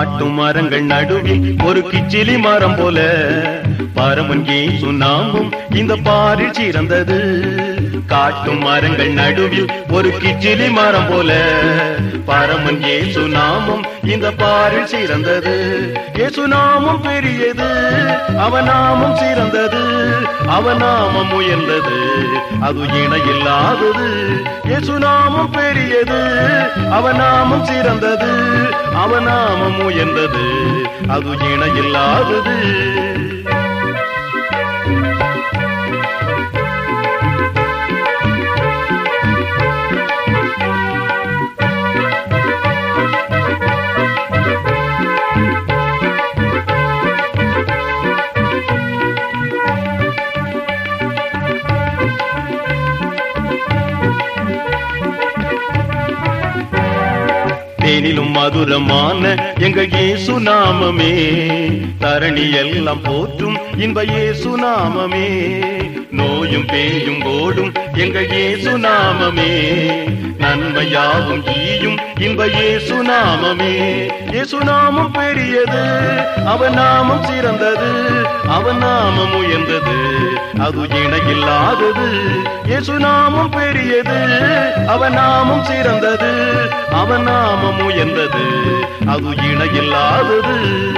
காட்டு மரங்கள் நடுவில் ஒரு கிச்சிலி மரம் போல பரமன் இயேசு நாமம் இந்த பாரில் சிறந்தது காட்டு மரங்கள் நடுவில் ஒரு கிச்சிலி மரம் போல பரமன் இயேசு நாமம் இந்த பாரில் சிறந்தது இயேசு நாமம் பெரியது அவநாமம் சிறந்தது அவநாமம் உயர்ந்தது அது இணையில்லாதது இயேசு நாமம் பெரியது அவநாமம் சிறந்தது அவநாமம் உயர்ந்தது அது இணையில்லாதது தேனிலும் மதுரமான எங்க இயேசு நாமமே தரணி எல்லாம் போற்றும் இன்ப இயேசு நாமமே நோயும் பேயும் ஓடும் எங்க இயேசு நாமமே நன்மையாகும் ஈயும் இன்ப இயேசு நாமமே இயேசு நாமம் பெரியது அவன் நாமம் சிறந்தது அவன் நாமம் உயர்ந்தது அது இணையில்லாதது இயேசு நாமம் பெரியது அவன் நாமம் சிறந்தது அவன் நாமம் உயர்ந்தது அது இணையில்லாதது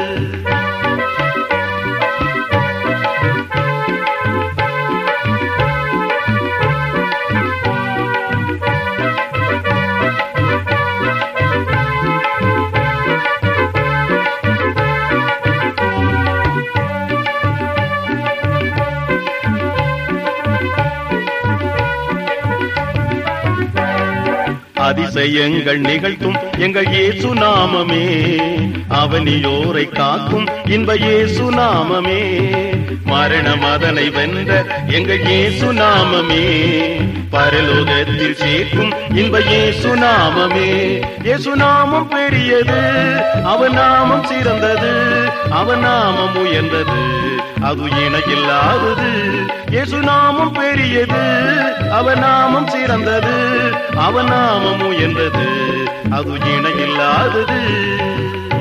அதிசயங்கள் நிகழ்த்தும் எங்கள் இயேசு நாமமே அவனியோரை காக்கும் இன்ப இயேசு நாமமே மரண மதனை வென்ற எங்கள் இயேசு நாமமே பரலோகத்தில் சேர்க்கும் இன்ப இயேசு நாமமே இயேசு நாமம் பெரியது அவன் நாமம் சிறந்தது அவன் நாமம் உயர்ந்தது அது இணையில்லாதது இயேசு நாமம் பெரியது அவன் நாமம் சிறந்தது அவன் நாமம் உயர்ந்தது அது இணையில்லாதது